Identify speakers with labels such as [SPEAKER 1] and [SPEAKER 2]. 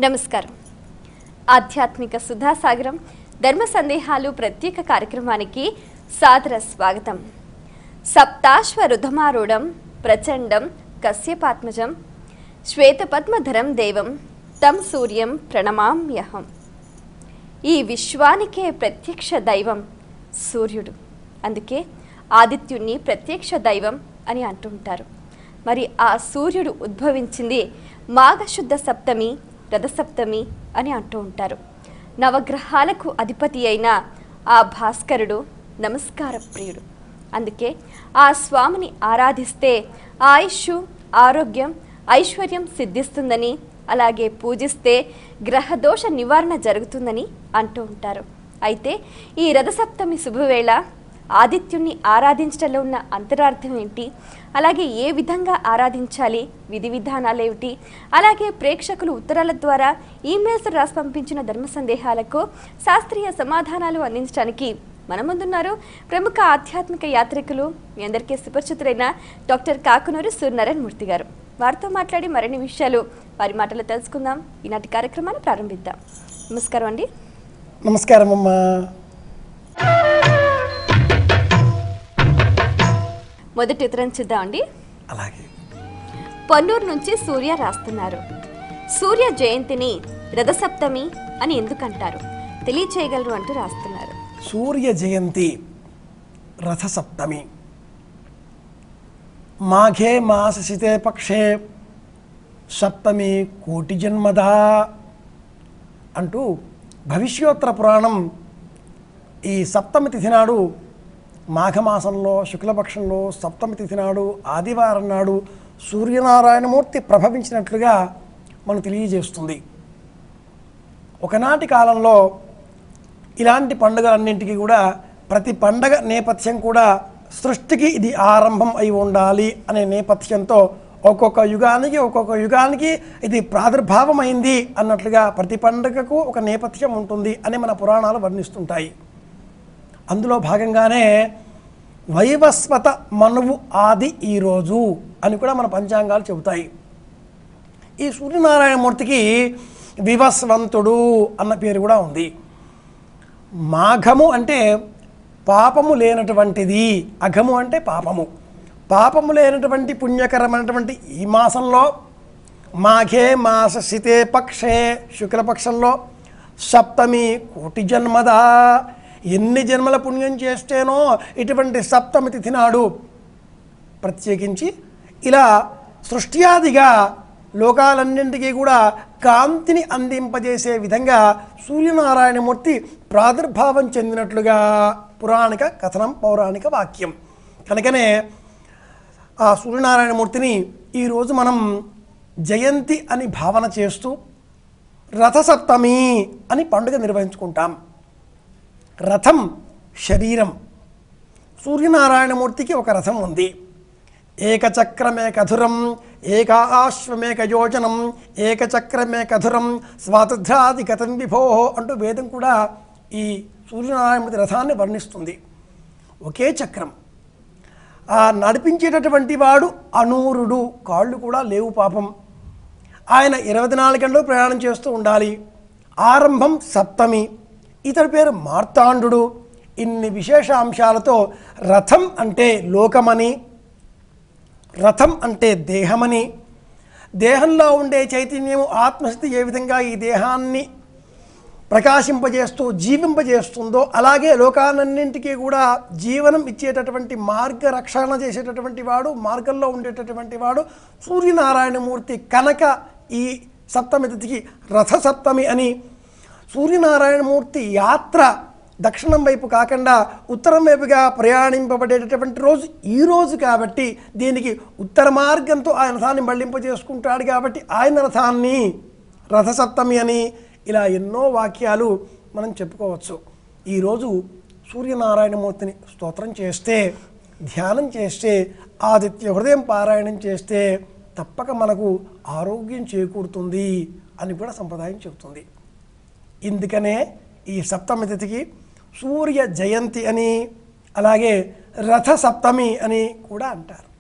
[SPEAKER 1] నమస్కారం ఆధ్యాత్మిక సుధాసాగరం ధర్మ సందేహాలు ప్రత్యేక కార్యక్రమానికి సాదర స్వాగతం సప్తాశ్వరుధమారూఢం ప్రచండం కశ్యపాత్మజం శ్వేతపద్మధరం దేవం తం సూర్యం ప్రణమామ్యహం ఈ విశ్వానికే ప్రత్యక్ష దైవం సూర్యుడు అందుకే ఆదిత్యుణ్ణి ప్రత్యక్ష దైవం అని అంటుంటారు మరి ఆ సూర్యుడు ఉద్భవించింది మాఘశుద్ధ సప్తమి రథసప్తమి అని అంటూ ఉంటారు నవగ్రహాలకు అధిపతి అయిన ఆ భాస్కరుడు నమస్కార ప్రియుడు అందుకే ఆ స్వామిని ఆరాధిస్తే ఆయుష్ ఆరోగ్యం ఐశ్వర్యం సిద్ధిస్తుందని అలాగే పూజిస్తే గ్రహదోష నివారణ జరుగుతుందని అంటూ ఉంటారు అయితే ఈ రథసప్తమి శుభవేళ ఆదిత్యుణ్ణి ఆరాధించడంలో ఉన్న అంతరార్థం ఏంటి అలాగే ఏ విధంగా ఆరాధించాలి విధి విధానాలేమిటి అలాగే ప్రేక్షకులు ఉత్తరాల ద్వారా ఈమెయిల్స్ రాసి పంపించిన ధర్మ సందేహాలకు శాస్త్రీయ సమాధానాలు అందించడానికి మన ముందున్నారు ప్రముఖ ఆధ్యాత్మిక యాత్రికులు మీ అందరికీ సుపరిచితులైన డాక్టర్ కాకునూరి సూర్యనారాయణ మూర్తి గారు వారితో మాట్లాడి మరిన్ని విషయాలు వారి మాటలు తెలుసుకుందాం ఈనాటి కార్యక్రమాన్ని ప్రారంభిద్దాం నమస్కారం అండి
[SPEAKER 2] నమస్కారం అమ్మా
[SPEAKER 1] మొదటి ఉత్తరం చూద్దామండి
[SPEAKER 2] అలాగే
[SPEAKER 1] పొన్నూరు నుంచి సూర్య రాస్తున్నారు సూర్య జయంతిని రథసప్తమి అని ఎందుకంటారు తెలియచేయగలరు అంటూ రాస్తున్నారు
[SPEAKER 2] సూర్య జయంతి రథసప్తమి మాఘే మాససితే పక్షే సప్తమి కోటి జన్మదా అంటూ భవిష్యోత్తర పురాణం ఈ సప్తమి తిథి నాడు మాఘమాసంలో శుక్లపక్షంలో సప్తమి తిథి నాడు ఆదివారం నాడు సూర్యనారాయణమూర్తి ప్రభవించినట్లుగా మనం తెలియజేస్తుంది ఒకనాటి కాలంలో ఇలాంటి పండుగలన్నింటికి కూడా ప్రతి పండగ నేపథ్యం కూడా సృష్టికి ఇది ఆరంభం అయి ఉండాలి అనే నేపథ్యంతో ఒక్కొక్క యుగానికి ఒక్కొక్క యుగానికి ఇది ప్రాదుర్భావమైంది అన్నట్లుగా ప్రతి పండుగకు ఒక నేపథ్యం ఉంటుంది అని మన పురాణాలు వర్ణిస్తుంటాయి అందులో భాగంగానే వైవస్వత మనువు ఆది ఈరోజు అని కూడా మన పంచాంగాలు చెబుతాయి ఈ సూర్యనారాయణమూర్తికి వివస్వంతుడు అన్న పేరు కూడా ఉంది మాఘము అంటే పాపము లేనటువంటిది అఘము అంటే పాపము పాపము లేనటువంటి పుణ్యకరమైనటువంటి ఈ మాసంలో మాఘే మాస శితే పక్షే శుక్లపక్షంలో సప్తమి కోటి జన్మదా ఎన్ని జన్మల పుణ్యం చేస్తేనో ఇటువంటి సప్తమి తిథి నాడు ప్రత్యేకించి ఇలా సృష్ట్యాదిగా లోకాలన్నింటికీ కూడా కాంతిని అందింపజేసే విధంగా సూర్యనారాయణమూర్తి ప్రాదుర్భావం చెందినట్లుగా పురాణిక కథనం పౌరాణిక వాక్యం కనుకనే ఆ సూర్యనారాయణమూర్తిని ఈరోజు మనం జయంతి అని భావన చేస్తూ రథసప్తమి అని పండుగ నిర్వహించుకుంటాం రథం శరీరం సూర్యనారాయణమూర్తికి ఒక రథం ఉంది ఏకచక్రమే కధురం ఏకాశ్వమేక యోజనం ఏకచక్రమే కధురం స్వాతంత్రాది గతం విభో అంటూ వేదం కూడా ఈ సూర్యనారాయణమూర్తి రథాన్ని వర్ణిస్తుంది ఒకే చక్రం ఆ నడిపించేటటువంటి వాడు అనూరుడు కాళ్ళు కూడా లేవు పాపం ఆయన ఇరవై నాలుగు గంటలు ప్రయాణం చేస్తూ ఉండాలి ఆరంభం సప్తమి ఇతడి పేరు మార్తాండు ఇన్ని విశేష అంశాలతో రథం అంటే లోకమని రథం అంటే దేహమని దేహంలో ఉండే చైతన్యము ఆత్మశక్తి ఏ విధంగా ఈ దేహాన్ని ప్రకాశింపజేస్తూ జీవింపజేస్తుందో అలాగే లోకాలన్నింటికీ కూడా జీవనం ఇచ్చేటటువంటి మార్గరక్షణ చేసేటటువంటి వాడు మార్గంలో ఉండేటటువంటి వాడు సూర్యనారాయణమూర్తి కనుక ఈ సప్తమి తిథికి రథ సప్తమి అని సూర్యనారాయణమూర్తి యాత్ర దక్షిణం వైపు కాకుండా ఉత్తరం వైపుగా ప్రయాణింపబడేటటువంటి రోజు ఈ రోజు కాబట్టి దీనికి ఉత్తర మార్గంతో ఆయన రథాన్ని మళ్లింపజేసుకుంటాడు కాబట్టి ఆయన రథాన్ని రథసప్తమి అని ఇలా ఎన్నో వాక్యాలు మనం చెప్పుకోవచ్చు ఈరోజు సూర్యనారాయణమూర్తిని స్తోత్రం చేస్తే ధ్యానం చేస్తే ఆదిత్య హృదయం పారాయణం చేస్తే తప్పక మనకు ఆరోగ్యం చేకూరుతుంది అని కూడా సంప్రదాయం చెబుతుంది ఇందుకనే ఈ సప్తమి తిథికి సూర్య జయంతి అని అలాగే రథ సప్తమి అని కూడా అంటారు